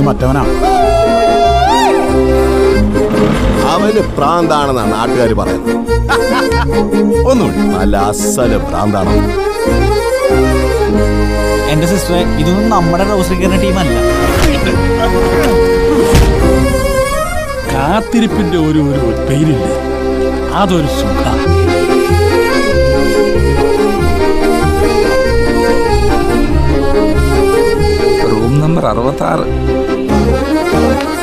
ഇത് മറ്റവനാ അവന് പ്രാന്താണെന്നാണ് നാട്ടുകാർ പറയുന്നത് ഒന്നുമില്ല നല്ല അസല് പ്രാന്താണ് എന്റെ സിസ്റ്ററെ ഇതൊന്നും നമ്മുടെ റൗസറി കയറുന്ന ടീമല്ല കാത്തിരിപ്പിന്റെ ഒരു ഒരു പേരില്ലേ അതൊരു സുഖ റൂം നമ്പർ അറുപത്തി ആറ്